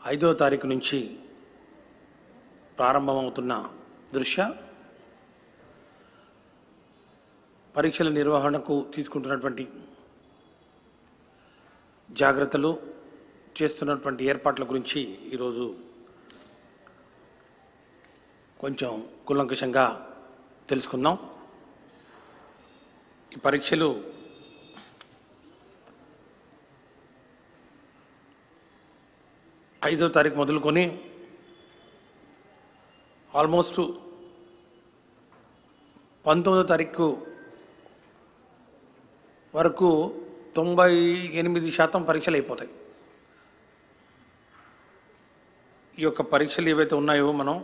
ఐదో తారీఖు నుంచి ప్రారంభమవుతున్న దృష్ట్యా పరీక్షల నిర్వహణకు తీసుకుంటున్నటువంటి జాగ్రత్తలు చేస్తున్నటువంటి ఏర్పాట్ల గురించి ఈరోజు కొంచెం కూలంకషంగా తెలుసుకుందాం ఈ పరీక్షలు ఐదో తారీఖు మొదలుకొని ఆల్మోస్ట్ పంతొమ్మిదో తారీఖు వరకు తొంభై ఎనిమిది శాతం పరీక్షలు అయిపోతాయి ఈ యొక్క పరీక్షలు ఏవైతే ఉన్నాయో మనం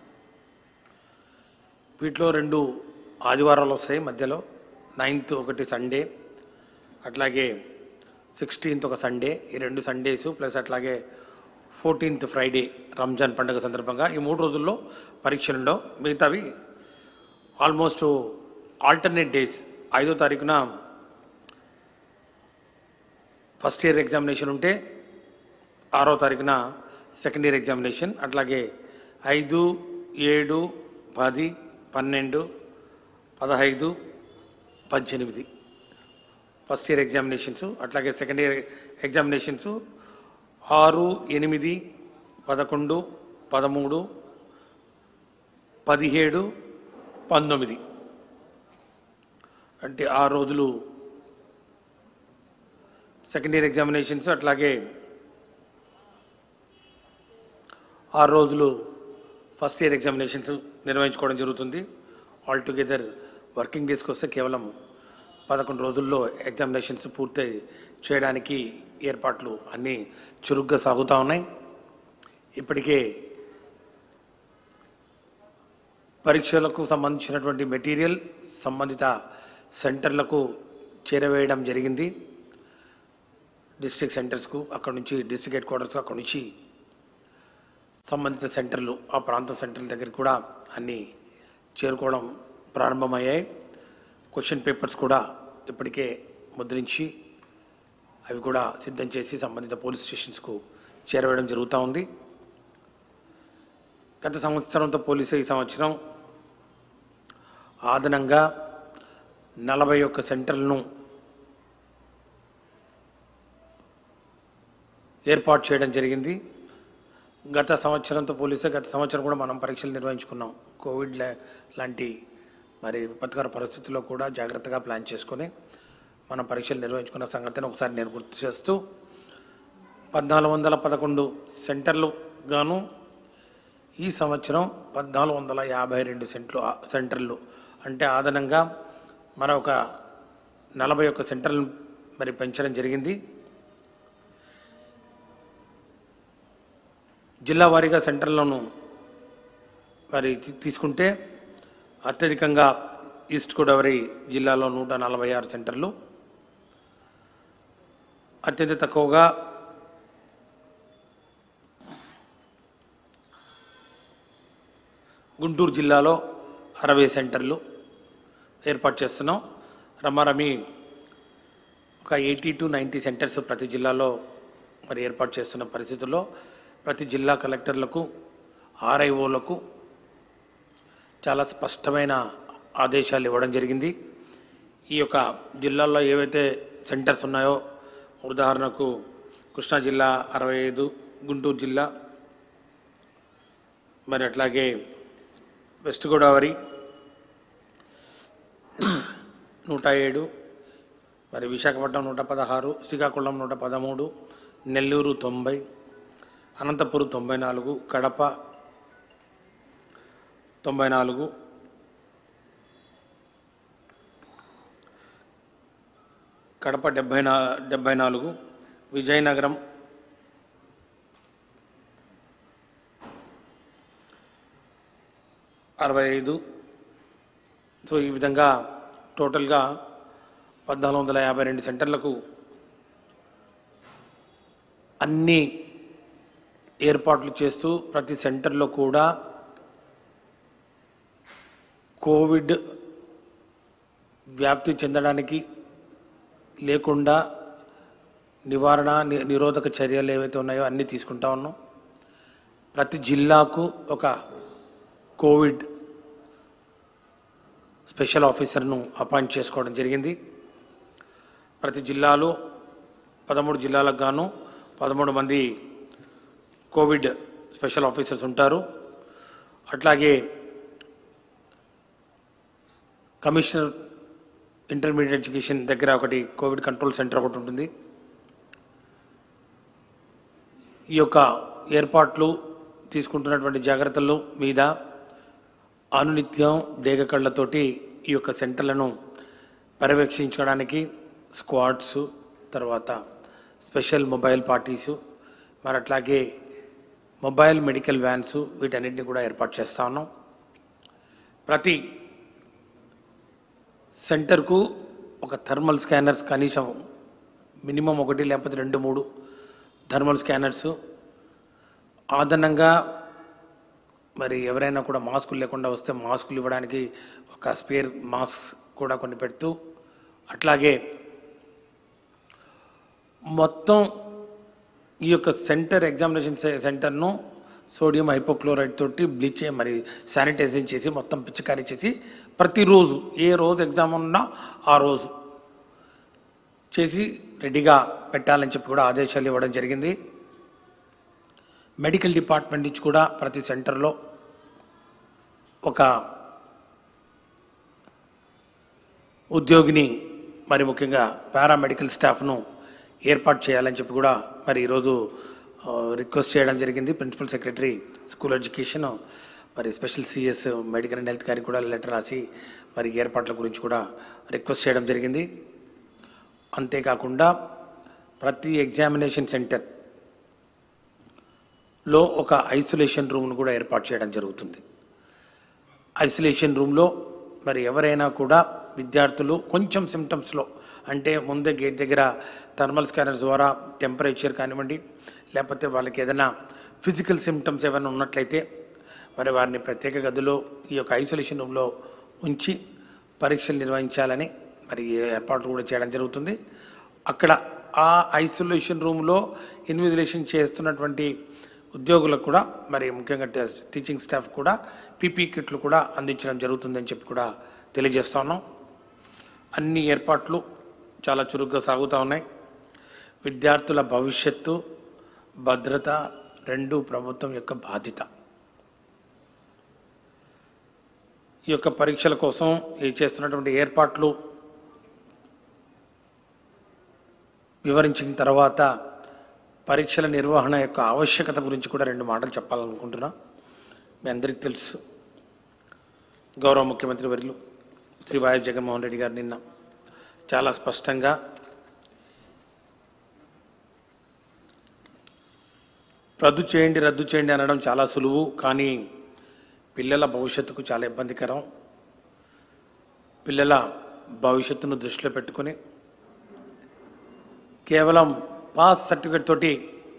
వీటిలో రెండు ఆదివారాలు వస్తాయి మధ్యలో నైన్త్ ఒకటి సండే అట్లాగే సిక్స్టీన్త్ ఒక సండే ఈ రెండు సండేస్ ప్లస్ అట్లాగే ఫోర్టీన్త్ ఫ్రైడే రంజాన్ పండుగ సందర్భంగా ఈ మూడు రోజుల్లో పరీక్షలుండో మిగతావి ఆల్మోస్ట్ ఆల్టర్నేట్ డేస్ ఐదో తారీఖున ఫస్ట్ ఇయర్ ఎగ్జామినేషన్ ఉంటే ఆరో తారీఖున సెకండ్ ఇయర్ ఎగ్జామినేషన్ అట్లాగే ఐదు ఏడు పది పన్నెండు పదహైదు పద్దెనిమిది ఫస్ట్ ఇయర్ ఎగ్జామినేషన్స్ అట్లాగే సెకండ్ ఇయర్ ఎగ్జామినేషన్స్ ఆరు ఎనిమిది పదకొండు పదమూడు పదిహేడు పంతొమ్మిది అంటే ఆ రోజులు సెకండ్ ఇయర్ ఎగ్జామినేషన్స్ అట్లాగే ఆరు రోజులు ఫస్ట్ ఇయర్ ఎగ్జామినేషన్స్ నిర్వహించుకోవడం జరుగుతుంది ఆల్ టుగెదర్ వర్కింగ్ డేస్కి వస్తే కేవలం పదకొండు రోజుల్లో ఎగ్జామినేషన్స్ పూర్తి చేయడానికి ఏర్పాట్లు అన్నీ చురుగ్గా సాగుతూ ఉన్నాయి ఇప్పటికే పరీక్షలకు సంబంధించినటువంటి మెటీరియల్ సంబంధిత సెంటర్లకు చేరవేయడం జరిగింది డిస్ట్రిక్ట్ సెంటర్స్కు అక్కడ నుంచి డిస్ట్రిక్ట్ హెడ్ క్వార్టర్స్ అక్కడ నుంచి సంబంధిత సెంటర్లు ఆ ప్రాంతం సెంటర్ల దగ్గరికి కూడా అన్నీ చేరుకోవడం ప్రారంభమయ్యాయి క్వశ్చన్ పేపర్స్ కూడా ఇప్పటికే ముద్రించి అవి కూడా సిద్ధం చేసి సంబంధిత పోలీస్ స్టేషన్స్కు చేరవేయడం జరుగుతూ ఉంది గత సంవత్సరంతో పోలీసు ఈ సంవత్సరం అదనంగా నలభై ఒక్క సెంటర్లను ఏర్పాటు చేయడం జరిగింది గత సంవత్సరంతో పోలిస్తే గత సంవత్సరం కూడా మనం పరీక్షలు నిర్వహించుకున్నాం కోవిడ్ లా- లాంటి మరి విపత్కర పరిస్థితుల్లో కూడా జాగ్రత్తగా ప్లాన్ చేసుకొని మనం పరీక్షలు నిర్వహించుకున్న సంగతిని ఒకసారి నేను గుర్తు చేస్తూ పద్నాలుగు వందల పదకొండు సెంటర్లు గాను ఈ సంవత్సరం పద్నాలుగు వందల యాభై రెండు సెంట్లు సెంటర్లు అంటే అదనంగా మరొక నలభై ఒక్క సెంటర్లు మరి పెంచడం జరిగింది జిల్లా వారీగా సెంటర్లను మరి తీ- తీసుకుంటే అత్యధికంగా ఈస్ట్ గోదావరి జిల్లాలో నూట నలభై ఆరు సెంటర్లు అత్యంత తక్కువగా గుంటూరు జిల్లాలో అరవై సెంటర్లు ఏర్పాటు చేస్తున్నాం రమారమి ఒక ఎయిటీ టు నైంటీ సెంటర్స్ ప్రతి జిల్లాలో మరి ఏర్పాటు చేస్తున్న పరిస్థితుల్లో ప్రతి జిల్లా కలెక్టర్లకు ఆర్ఐఓలకు చాలా స్పష్టమైన ఆదేశాలు ఇవ్వడం జరిగింది ఈ యొక్క జిల్లాల్లో ఏవైతే సెంటర్స్ ఉన్నాయో ఉదాహరణకు కృష్ణా జిల్లా అరవై ఐదు గుంటూరు జిల్లా మరి అట్లాగే వెస్ట్ గోదావరి నూట ఏడు మరి విశాఖపట్నం నూట పదహారు శ్రీకాకుళం నూట పదమూడు నెల్లూరు తొంభై అనంతపురం తొంభై నాలుగు కడప తొంభై నాలుగు కడప డెబ్బై నా డెబ్బై నాలుగు విజయనగరం అరవై ఐదు సో ఈ విధంగా టోటల్గా పద్నాలుగు వందల యాభై రెండు సెంటర్లకు అన్ని ఏర్పాట్లు చేస్తూ ప్రతి సెంటర్లో కూడా కోవిడ్ వ్యాప్తి చెందడానికి లేకుండా నివారణ ని- నిరోధక చర్యలు ఏవైతే ఉన్నాయో అన్నీ తీసుకుంటా ఉన్నాం ప్రతి జిల్లాకు ఒక కోవిడ్ స్పెషల్ ఆఫీసర్ను అపాయింట్ చేసుకోవడం జరిగింది ప్రతి జిల్లాలో పదమూడు జిల్లాలకు గాను పదమూడు మంది కోవిడ్ స్పెషల్ ఆఫీసర్స్ ఉంటారు అట్లాగే కమిషనర్ ఇంటర్మీడియట్ ఎడ్యుకేషన్ దగ్గర ఒకటి కోవిడ్ కంట్రోల్ సెంటర్ ఒకటి ఉంటుంది ఈ యొక్క ఏర్పాట్లు తీసుకుంటున్నటువంటి జాగ్రత్తలు మీద అనునిత్యం డేగ కళ్ళతోటి ఈ యొక్క సెంటర్లను పర్యవేక్షించడానికి స్క్వాడ్స్ తర్వాత స్పెషల్ మొబైల్ పార్టీసు మరి అట్లాగే మొబైల్ మెడికల్ వ్యాన్స్ వీటన్నిటిని కూడా ఏర్పాటు చేస్తా ఉన్నాం ప్రతి సెంటర్కు ఒక థర్మల్ స్కానర్స్ కనీసం మినిమం ఒకటి లేకపోతే రెండు మూడు థర్మల్ స్కానర్స్ అదనంగా మరి ఎవరైనా కూడా మాస్కులు లేకుండా వస్తే మాస్కులు ఇవ్వడానికి ఒక స్పేర్ మాస్క్ కూడా కొన్ని పెడుతూ అట్లాగే మొత్తం ఈ యొక్క సెంటర్ ఎగ్జామినేషన్ సె- సెంటర్ను సోడియం హైపోక్లోరైడ్ తోటి బ్లీచ్ మరి శానిటైజింగ్ చేసి మొత్తం పిచికారీ చేసి ప్రతిరోజు ఏ రోజు ఎగ్జామ్ ఉన్నా ఆ రోజు చేసి రెడీగా పెట్టాలని చెప్పి కూడా ఆదేశాలు ఇవ్వడం జరిగింది మెడికల్ డిపార్ట్మెంట్ నుంచి కూడా ప్రతి సెంటర్లో ఒక ఉద్యోగిని మరి ముఖ్యంగా పారామెడికల్ స్టాఫ్ను ఏర్పాటు చేయాలని చెప్పి కూడా మరి ఈరోజు ఆ, రిక్వెస్ట్ చేయడం జరిగింది ప్రిన్సిపల్ సెక్రటరీ స్కూల్ ఎడ్యుకేషన్ మరి special CS medical and health గారికి కూడా లెటర్ రాసి మరి ఏర్పాట్ల గురించి కూడా రిక్వెస్ట్ చేయడం జరిగింది అంతేకాకుండా ప్రతి ఎగ్జామినేషన్ సెంటర్ లో ఒక ఐసోలేషన్ రూమ్ను కూడా ఏర్పాటు చేయడం జరుగుతుంది ఐసోలేషన్ రూమ్లో మరి ఎవరైనా కూడా విద్యార్థులు కొంచెం సిమ్టమ్స్లో అంటే ముందే గేట్ దగ్గర థర్మల్ స్కానర్స్ ద్వారా టెంపరేచర్ కానివ్వండి లేకపోతే వాళ్ళకి ఏదైనా ఫిజికల్ సిమ్టమ్స్ ఏమైనా ఉన్నట్లయితే మరి వారిని ప్రత్యేక గదిలో ఈ యొక్క ఐసోలేషన్ రూమ్లో ఉంచి పరీక్షలు నిర్వహించాలని మరి ఏర్పాట్లు కూడా చేయడం జరుగుతుంది అక్కడ ఆ ఐసోలేషన్ రూమ్లో ఇన్విజిలేషన్ చేస్తున్నటువంటి ఉద్యోగులకు కూడా మరి ముఖ్యంగా ట- టీచింగ్ స్టాఫ్ కూడా పీపీ కిట్లు కూడా అందించడం జరుగుతుందని చెప్పి కూడా తెలియజేస్తా ఉన్నాం అన్ని ఏర్పాట్లు చాలా చురుగ్గా సాగుతూ ఉన్నాయి విద్యార్థుల భవిష్యత్తు భద్రత రెండు ప్రభుత్వం యొక్క బాధ్యత ఈ యొక్క పరీక్షల కోసం ఈ చేస్తున్నటువంటి ఏర్పాట్లు వివరించిన తర్వాత పరీక్షల నిర్వహణ యొక్క ఆవశ్యకత గురించి కూడా రెండు మాటలు చెప్పాలనుకుంటున్నా మీ అందరికీ తెలుసు గౌరవ ముఖ్యమంత్రి వర్యులు శ్రీ వైఎస్ జగన్మోహన్ రెడ్డి గారు నిన్న చాలా స్పష్టంగా రద్దు చేయండి రద్దు చేయండి అనడం చాలా సులువు కానీ పిల్లల భవిష్యత్తుకు చాలా ఇబ్బందికరం పిల్లల భవిష్యత్తును దృష్టిలో పెట్టుకొని కేవలం పాస్ సర్టిఫికేట్ తోటి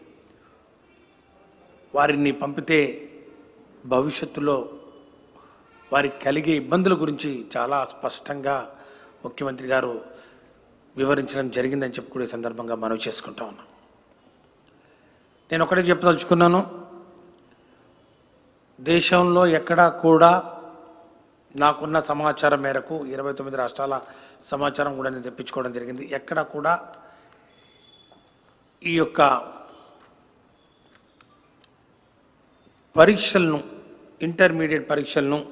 వారిని పంపితే భవిష్యత్తులో వారికి కలిగే ఇబ్బందుల గురించి చాలా స్పష్టంగా ముఖ్యమంత్రి గారు వివరించడం జరిగిందని చెప్పి కూడా ఈ సందర్భంగా మనవి చేసుకుంటా ఉన్నాం నేను ఒకటే చెప్పదలుచుకున్నాను దేశంలో ఎక్కడా కూడా నాకున్న సమాచారం మేరకు ఇరవై తొమ్మిది రాష్ట్రాల సమాచారం కూడా నేను తెప్పించుకోవడం జరిగింది ఎక్కడా కూడా ఈ యొక్క పరీక్షలను ఇంటర్మీడియట్ పరీక్షలను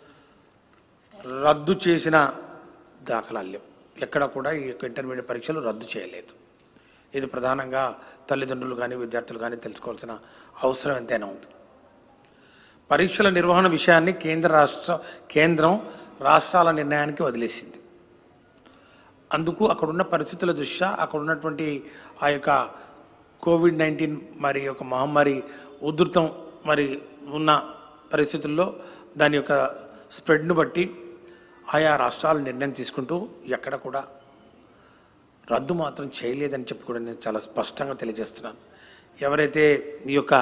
రద్దు చేసిన దాఖలాలు లేవు ఎక్కడ కూడా ఈ యొక్క ఇంటర్మీడియట్ పరీక్షలు రద్దు చేయలేదు ఇది ప్రధానంగా తల్లిదండ్రులు కానీ విద్యార్థులు కానీ తెలుసుకోవాల్సిన అవసరం ఎంతైనా ఉంది పరీక్షల నిర్వహణ విషయాన్ని కేంద్ర రాష్ట్ర కేంద్రం రాష్ట్రాల నిర్ణయానికి వదిలేసింది అందుకు అక్కడున్న పరిస్థితుల దృష్ట్యా అక్కడ ఉన్నటువంటి ఆ యొక్క కోవిడ్ నైన్టీన్ మరి యొక్క మహమ్మారి ఉధృతం మరి ఉన్న పరిస్థితుల్లో దాని యొక్క స్ప్రెడ్ను బట్టి ఆయా రాష్ట్రాలు నిర్ణయం తీసుకుంటూ ఎక్కడ కూడా రద్దు మాత్రం చేయలేదని చెప్పి కూడా నేను చాలా స్పష్టంగా తెలియజేస్తున్నాను ఎవరైతే ఈ యొక్క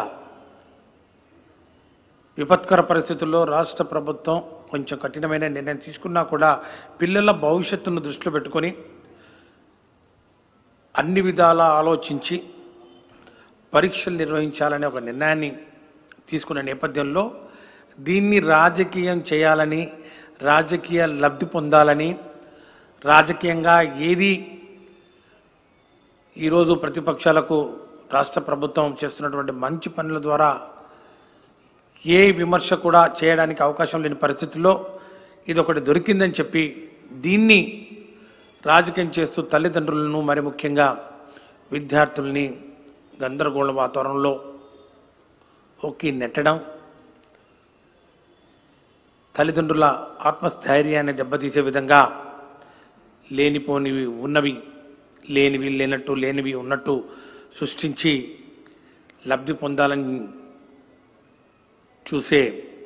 విపత్కర పరిస్థితుల్లో రాష్ట్ర ప్రభుత్వం కొంచెం కఠినమైన నిర్ణయం తీసుకున్నా కూడా పిల్లల భవిష్యత్తును దృష్టిలో పెట్టుకొని అన్ని విధాలా ఆలోచించి పరీక్షలు నిర్వహించాలనే ఒక నిర్ణయాన్ని తీసుకున్న నేపథ్యంలో దీన్ని రాజకీయం చేయాలని రాజకీయ లబ్ధి పొందాలని రాజకీయంగా ఏది ఈరోజు ప్రతిపక్షాలకు రాష్ట్ర ప్రభుత్వం చేస్తున్నటువంటి మంచి పనుల ద్వారా ఏ విమర్శ కూడా చేయడానికి అవకాశం లేని పరిస్థితుల్లో ఇది ఒకటి దొరికిందని చెప్పి దీన్ని రాజకీయం చేస్తూ తల్లిదండ్రులను మరి ముఖ్యంగా విద్యార్థుల్ని గందరగోళ వాతావరణంలో ఒక్కి నెట్టడం తల్లిదండ్రుల ఆత్మస్థైర్యాన్ని దెబ్బతీసే విధంగా లేనిపోనివి ఉన్నవి లేనివి లేనట్టు లేనివి ఉన్నట్టు సృష్టించి లబ్ధి పొందాలని చూసే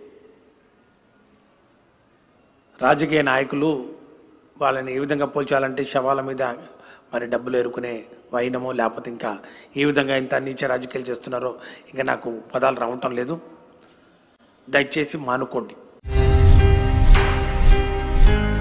రాజకీయ నాయకులు వాళ్ళని ఏ విధంగా పోల్చాలంటే శవాల మీద మరి డబ్బులు ఎరుకునే వైనమో లేకపోతే ఇంకా ఏ విధంగా ఇంత నీచ రాజకీయాలు చేస్తున్నారో ఇంకా నాకు పదాలు రావటం లేదు దయచేసి మానుకోండి